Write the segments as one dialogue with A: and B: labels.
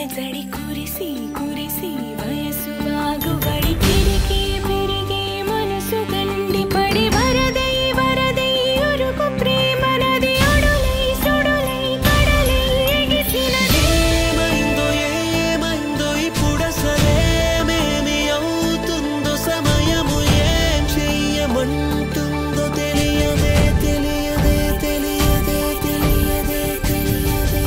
A: ಜಡಿ ಕುರಿಸಿ ಕುರಿಸಿ ಬಯಸುವಾಗ ಬಡಿ ಕಿರಿಕಿ ಬಿರಿಗಿ ಮನಸ್ಸು ಗಂಡಿ ಪಡಿ ವರದೈ ವರದೈ ಉರುಕು ಪ್ರೇಮ ನದಿ ಅಡುಲೈ ಸುಡುಲೈ ಕಡಲೈ ఎగిసినది
B: ఏమైందో ఏమైందో ఇప్పుడసలేమేమి అవుతుందో సమయము ఏం చెయ్యమంటుందో తెలియదే తెలియదే తెలియదే తెలియదే తెలియదే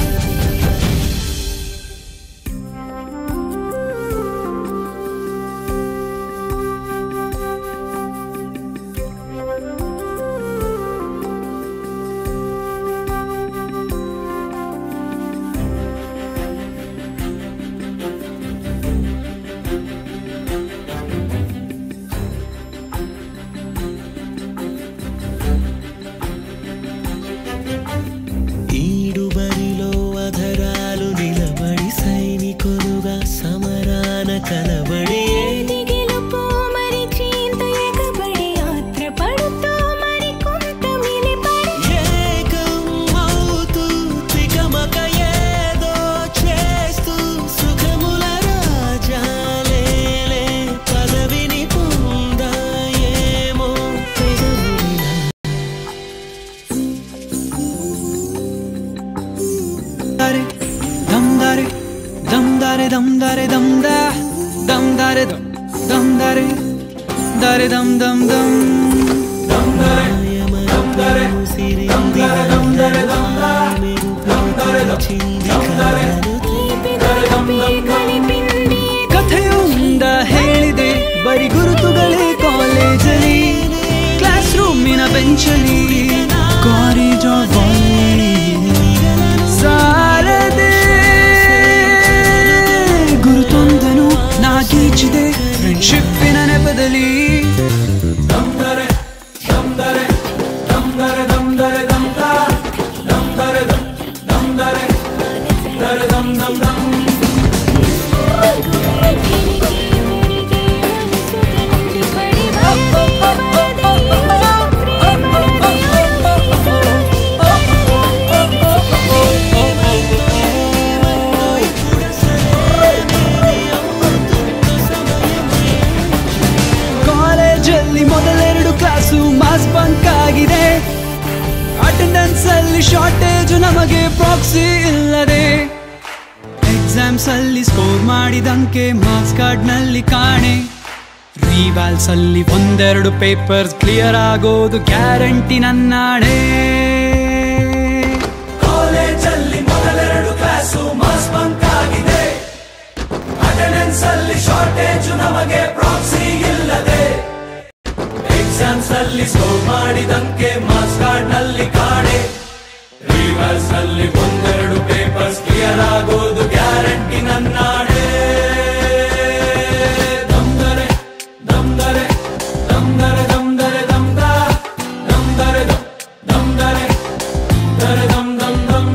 B: ఈడు బరిలో అధరాలు నిలబడి సైనికులుగా సమరాన కలబడి
A: ఏది గెలుపు మరి చింత ఎగబడి యాత్ర పడుతూ మరి కొంత మిలిపడి
B: ఏకం అవుతూ త్రికమక ఏదో చేస్తూ సుఖముల రాజాలేలే పదవిని పొందాయేమో పెదవులిలా
C: dare dam dare dam dare dam dare dam da dam dare dam dam dare dare dam dam dam dam dare dam dare dam dare dam dare dam da dam dare dam dam dare
A: తీపి కలిపి కలిపింది
C: ಕಥೆಯೊಂದ ಹೇಳಿದೆ ಬರಿ ಗುರುತುಗಳೇ ಕಾಲೇಜಲ್ಲಿ class ರೂಮಿನ ಬೆಂಚಲ್ಲಿ corridor ಸಾರದೆ ಗುರುತೊಂದನು ನಾಗೀಚಿದೆ ಫ್ರೆಂಡ್ಶಿಪ್ಪಿನ ನೆಪದಲ್ಲಿ ಕಾಲೇಜಲ್ಲಿ ಮೊದಲೆರಡು ಕ್ಲಾಸು ಮಾಸ್ ಬಂಕ್ ಆಗಿದೆ ಅಟೆಂಡೆನ್ಸ್ ಅಲ್ಲಿ ಶಾರ್ಟೇಜ್ ನಮಗೆ ಪ್ರಾಕ್ಸಿ ಇಲ್ಲದೆ ಎಕ್ಸಾಮ್ಸ್ ಅಲ್ಲಿ ಸ್ಕೋರ್ ಮಾಡಿದಂಕೆ ಮಾರ್ಕ್ಸ್ ಕಾರ್ಡ್ ನಲ್ಲಿ ಕಾಣೆ ರಿವಾಲ್ಸ್ ಅಲ್ಲಿ ಒಂದೆರಡು ಪೇಪರ್ಸ್ ಕ್ಲಿಯರ್ ಆಗೋದು ಗ್ಯಾರಂಟಿ ನನ್ನಾಣೆ ಕಾಲೇಜಲ್ಲಿ ಮೊದಲೆರಡು ಕ್ಲಾಸು ಮಾಸ್ ಬಂಕ್ ಆಗಿದೆ ಅಟೆಂಡೆನ್ಸ್ ಅಲ್ಲಿ ಶಾರ್ಟೇಜ್ ನಮಗೆ ಪ್ರಾಕ್ಸಿ ಇಲ್ಲದೆ ಎಕ್ಸಾಮ್ಸ್ ಅಲ್ಲಿ ಸ್ಕೋರ್ ಮಾಡಿದಂಕೆ ಮಾರ್ಕ್ಸ್ ಕಾರ್ಡ್ ನಲ್ಲಿ ಕಾಣೆ ರಿವರ್ಸ್ ಅಲ್ಲಿ ಒಂದೆರಡು ಪೇಪರ್ಸ್ ಕ್ಲಿಯರ್ ಆಗೋದು ಗ್ಯಾರಂಟಿ ನನ್ನಾಣೆ ದಮ್ದರೆ ದಮ್ದರೆ ದಮ್ದರೆ ದಮ್ದರೆ ದಮ್ದ ದಮ್ದರೆ ದಮ್ ದಮ್ದರೆ ದರೆ ದಮ್ ದಮ್ ದಮ್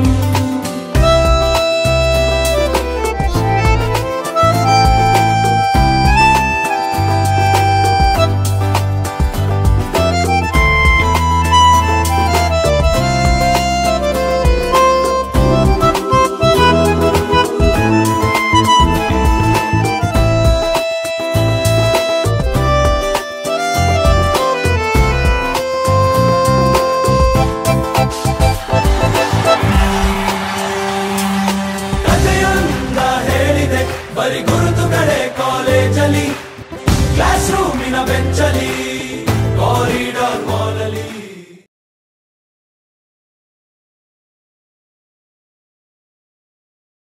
C: ಕಥೆಯೊಂದ ಹೇಳಿದೆ ಬರಿ ಗುರುತುಗಳೇ